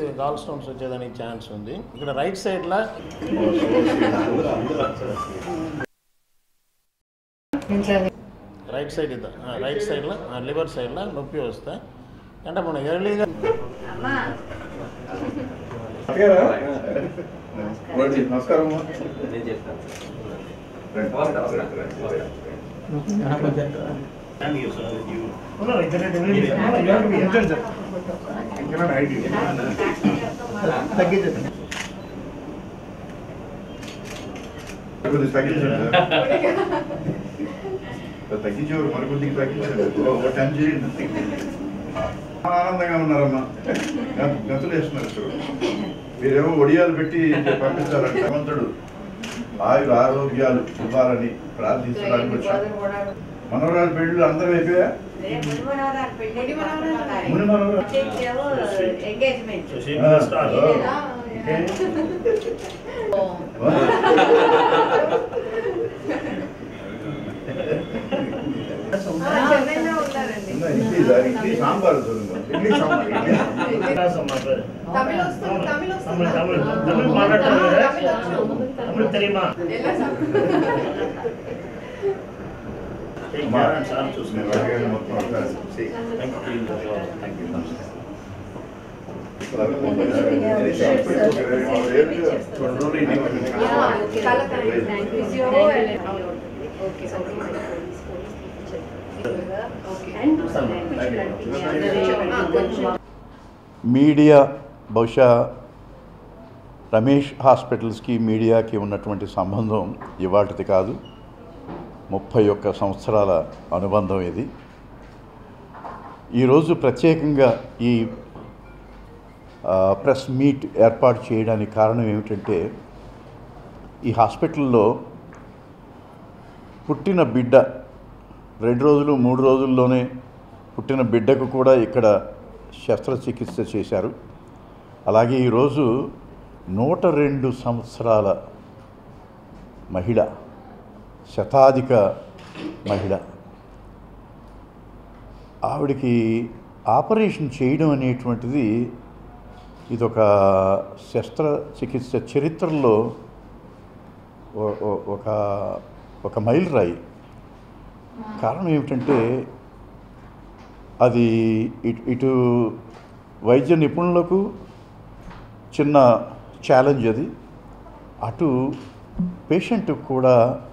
Gall stones వచ్చేదానికి chance ఉంది ఇక్కడ రైట్ సైడ్లో రైట్ సైడ్ ఇద్దా రైట్ సైడ్లో లివర్ సైడ్లో నొప్పి వస్తాయి అంటే మనం ఎర్లీగా నమస్కారం నేను చెప్తాను తగ్గించేవారు మరికొద్దిగా తగ్గించారు ఒక టెన్ చేయండి ఆనందంగా ఉన్నారమ్మా గం- గంతులు వేస్తున్నారు చూడు మీరేమో ఒడియాలు పెట్టి పంపించాలంట భగవంతుడు ఆయుర ఆరోగ్యాలు ఇవ్వాలని ప్రార్థించడానికి వచ్చాం మనవరాలు పెళ్ళిళ్ళు అందరూ అయిపోయా ముని మనవరాలు ఎంగేజ్మెంట్ ఆ, ఓకే. చెన్నైలో ఉన్నారండి என்ன இட்லி சார் இட்லி சாம்பார் சொல்லுங்க இட்லி சாம்பார் తమిళ వస్తుంది తమిళ వస్తుంది தமிழ் தமிழ் தமிழ் மாநாட்டு தமிழ் தெரியுமா ఎలా అమ్మా, నేను అడిగాను మొత్తం అంతా. See. మీడియా బహుశా రమేష్ హాస్పిటల్స్కి మీడియాకి ఉన్నటువంటి సంబంధం ఇవాటిది కాదు ముప్పై ఒక్క సంవత్సరాల అనుబంధం ఇది ఈరోజు ప్రత్యేకంగా ఈ ఆ, ప్రెస్ మీట్ ఏర్పాటు చేయడానికి కారణం ఏమిటంటే ఈ హాస్పిటల్లో పుట్టిన బిడ్డ రెండు రోజులు మూడు రోజుల్లోనే పుట్టిన బిడ్డకు కూడా ఇక్కడ శస్త్రచికిత్స చేశారు అలాగే ఈరోజు నూట రెండు సంవత్సరాల మహిళ శతాధిక మహిళ ఆవిడకి ఆపరేషన్ చేయడం అనేటువంటిది ఇదొక శస్త్రచికిత్స చరిత్రలో ఓ- ఓ- ఒక ఒక మైలురాయి కారణం ఏమిటంటే అది ఇటు ఇటు వైద్య నిపుణులకు చిన్న ఛాలెంజ్ అది అటు పేషెంట్కి కూడా